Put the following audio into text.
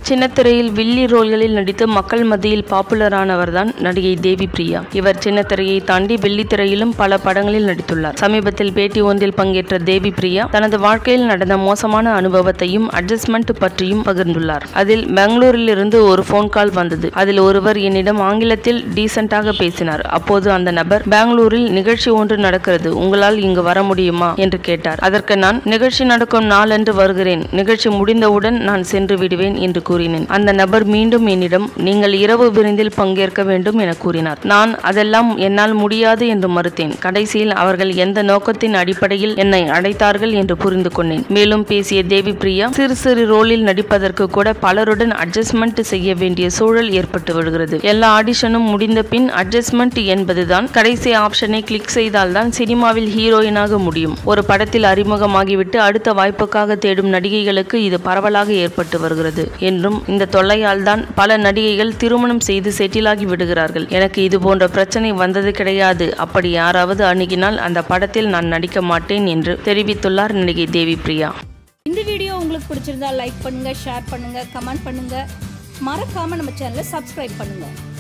சின்னத்திரையில் வில்லி ரோல்களில் நடித்து மக்கள் மத்தியில் பாப்புலரானவர்தான் நடிகை தேவி பிரியா இவர் சின்னத்திரையை தாண்டி வெள்ளித்திரையிலும் பல படங்களில் நடித்துள்ளார் சமீபத்தில் பேட்டி ஒன்றில் பங்கேற்ற தேவி பிரியா தனது வாழ்க்கையில் நடந்த மோசமான அனுபவத்தையும் அட்ஜஸ்ட்மெண்ட் பற்றியும் பகிர்ந்துள்ளார் அதில் பெங்களூரில் இருந்து ஒரு ஃபோன் கால் வந்தது அதில் ஒருவர் என்னிடம் ஆங்கிலத்தில் டீசென்ட்டாக பேசினார் அப்போது அந்த நபர் பெங்களூரில் நிகழ்ச்சி ஒன்று நடக்கிறது உங்களால் இங்கு வர முடியுமா என்று கேட்டார் அதற்கு நான் நிகழ்ச்சி நடக்கும் நாளன்று வருகிறேன் நிகழ்ச்சி முடிந்தவுடன் நான் சென்று விடுவேன் என்று கூறினேன் அந்த நபர் மீண்டும் என்னிடம் நீங்கள் இரவு விருந்தில் பங்கேற்க வேண்டும் என கூறினார் நான் அதெல்லாம் என்னால் முடியாது என்று மறுத்தேன் கடைசியில் அவர்கள் எந்த நோக்கத்தின் அடிப்படையில் என்னை அழைத்தார்கள் என்று புரிந்து கொண்டேன் மேலும் பேசிய தேவி பிரியா சிறு சிறு ரோலில் நடிப்பதற்கு கூட பலருடன் அட்ஜஸ்ட்மெண்ட் செய்ய வேண்டிய சூழல் ஏற்பட்டு விடுகிறது எல்லா ஆடிஷனும் முடிந்த பின் அட்ஜஸ்ட்மெண்ட் என்பதுதான் கடைசி ஆப்ஷனை கிளிக் செய்தால்தான் சினிமாவில் ஹீரோயினாக முடியும் ஒரு படத்தில் அறிமுகமாகிவிட்டு அடுத்த வாய்ப்புக்காக தேடும் நடிகைகளுக்கு இது பரவலாக ஏற்பட்டு வருகிறது என்றும் இந்த தொல்லையால் தான் பல நடிகைகள் திருமணம் செய்து செட்டிலாகி விடுகிறார்கள் எனக்கு இது போன்ற பிரச்சனை வந்தது கிடையாது அப்படி யாராவது அணுகினால் அந்த படத்தில் நான் நடிக்க மாட்டேன் என்று தெரிவித்துள்ளார் நடிகை தேவி பிரியா இந்த வீடியோ உங்களுக்கு பிடிச்சிருந்தா லைக் பண்ணுங்க ஷேர் பண்ணுங்க கமெண்ட் பண்ணுங்க மறக்காம நம்ம சேனலை சப்ஸ்கிரைப் பண்ணுங்க